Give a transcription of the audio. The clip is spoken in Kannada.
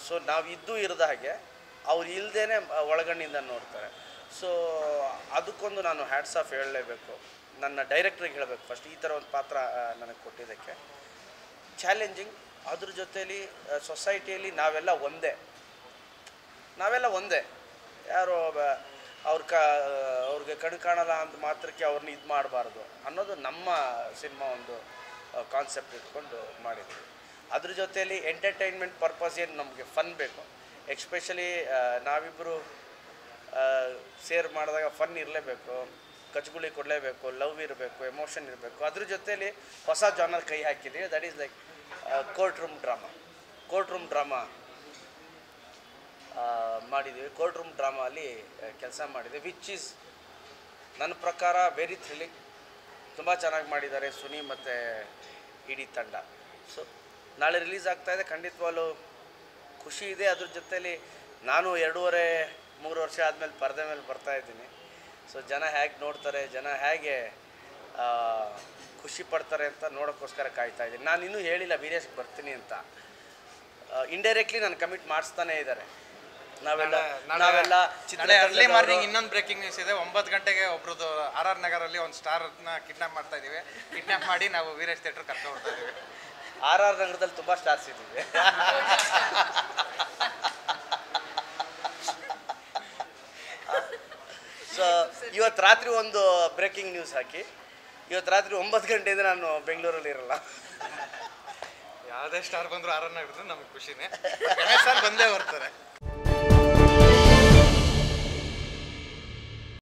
ಸೊ ನಾವು ಇದ್ದು ಇರದ ಹಾಗೆ ಅವ್ರು ಇಲ್ಲದೇ ಒಳಗಣ್ಣಿಂದ ನೋಡ್ತಾರೆ ಸೊ ಅದಕ್ಕೊಂದು ನಾನು ಹ್ಯಾಟ್ಸ್ ಆಫ್ ಹೇಳಲೇಬೇಕು ನನ್ನ ಡೈರೆಕ್ಟ್ರಿಗೆ ಹೇಳಬೇಕು ಫಸ್ಟ್ ಈ ಥರ ಒಂದು ಪಾತ್ರ ಆ, ನನಗೆ ಕೊಟ್ಟಿದ್ದಕ್ಕೆ ಚಾಲೆಂಜಿಂಗ್ ಅದ್ರ ಜೊತೇಲಿ ಸೊಸೈಟಿಯಲ್ಲಿ ನಾವೆಲ್ಲ ಒಂದೇ ನಾವೆಲ್ಲ ಒಂದೇ ಯಾರು ಬ- ಅವ್ರ ಕ ಅವ್ರಿಗೆ ಕಣ್ ಕಾಣಲ್ಲ ಅಂತ ಮಾತ್ರಕ್ಕೆ ಅವ್ರನ್ನ ಇದು ಮಾಡಬಾರ್ದು ಅನ್ನೋದು ನಮ್ಮ ಸಿನಿಮಾ ಒಂದು ಕಾನ್ಸೆಪ್ಟ್ ಇಟ್ಕೊಂಡು ಮಾಡಿದ್ವಿ ಅದ್ರ ಜೊತೆಯಲ್ಲಿ ಎಂಟರ್ಟೈನ್ಮೆಂಟ್ ಪರ್ಪಸ್ ಏನು ನಮಗೆ ಫನ್ ಬೇಕು ಎಕ್ಸ್ಪೆಷಲಿ ನಾವಿಬ್ಬರು ಸೇರ್ ಮಾಡಿದಾಗ ಫನ್ ಇರಲೇಬೇಕು ಕಚ್ಗುಳಿ ಕೊಡಲೇಬೇಕು ಲವ್ ಇರಬೇಕು ಎಮೋಷನ್ ಇರಬೇಕು ಅದ್ರ ಜೊತೆಯಲ್ಲಿ ಹೊಸ ಜಾನರ್ ಕೈ ಹಾಕಿದ್ದೀವಿ that is like courtroom drama courtroom drama ಮಾಡಿದ್ದೀವಿ ಕೋರ್ಟ್ ರೂಮ್ ಡ್ರಾಮಾ ಅಲ್ಲಿ ಕೆಲಸ ಮಾಡಿದೆ ವಿಚ್ ಈಸ್ ನನ್ನ ಪ್ರಕಾರ ವೆರಿ ಥ್ರಿಲ್ಲಿಂಗ್ ತುಂಬ ಚೆನ್ನಾಗಿ ಮಾಡಿದ್ದಾರೆ ಸುನಿ ಮತ್ತು ಇಡೀ ತಂಡ ಸೊ ನಾಳೆ ರಿಲೀಸ್ ಆಗ್ತಾ ಇದೆ ಖಂಡಿತವಾಗ್ಲೂ ಖುಷಿ ಇದೆ ಅದ್ರ ಜೊತೆಲಿ ನಾನು ಎರಡೂವರೆ ಮೂರು ವರ್ಷ ಆದಮೇಲೆ ಪರದೆ ಮೇಲೆ ಬರ್ತಾ ಇದ್ದೀನಿ ಸೊ ಜನ ಹೇಗೆ ನೋಡ್ತಾರೆ ಜನ ಹೇಗೆ ಆ, ಖುಷಿ ಪಡ್ತಾರೆ ಅಂತ ನೋಡೋಕ್ಕೋಸ್ಕರ ಕಾಯ್ತಾ ಇದ್ದೀನಿ ನಾನು ಇನ್ನೂ ಹೇಳಿಲ್ಲ ವೀರೇಶ್ಗೆ ಬರ್ತೀನಿ ಅಂತ ಇಂಡೈರೆಕ್ಟ್ಲಿ ನಾನು ಕಮಿಟ್ ಮಾಡಿಸ್ತಾನೆ ಇದ್ದಾರೆ ನಾವೆಲ್ಲ ನಾವೆಲ್ಲ ನಾಳೆ ಅರ್ಲಿ ಚಿತ್ರತಂಡದವರು- ಮಾರ್ನಿಂಗ್ ಇನ್ನೊಂದು ಬ್ರೇಕಿಂಗ್ ನ್ಯೂಸ್ ಇದೆ ಒಂಬತ್ತು ಗಂಟೆಗೆ ಒಬ್ರದ್ದು ಆರ್ ಆರ್ ನಗರಲ್ಲಿ ಒಂದು ಸ್ಟಾರ್ನ ಕಿಡ್ನಾಪ್ ಮಾಡ್ತಾ ಇದೀವಿ ಕಿಡ್ನಾಪ್ ಮಾಡಿ ನಾವು ವೀರೇಶ್ ಥಿಯೇಟರ್ ಕರ್ಕೊಂಡು ಹೋಗ್ತಾ ಇದೀವಿ ಆರ್ ಆರ್ ನಗರದಲ್ಲಿ ತುಂಬ ಸ್ಟಾರ್ಸ್ ಇದ್ದೀವಿ ಸೊ ಇವತ್ತು ರಾತ್ರಿ ಒಂದು ಬ್ರೇಕಿಂಗ್ ನ್ಯೂಸ್ ಹಾಕಿ ಇವತ್ತು ರಾತ್ರಿ ಒಂಬತ್ತು ಗಂಟೆಯಿಂದ ನಾನು ಬೆಂಗಳೂರಲ್ಲಿ ಇರಲ್ಲ ಯಾವುದೇ ಸ್ಟಾರ್ ಬಂದ್ರು ಆರ್ ಆರ್ ನಗರದ್ದು ನಮಗೆ ಖುಷಿನೇ ಗಣೇಶ್ ಸರ್ ಬಂದೇ ಬರ್ತಾರೆ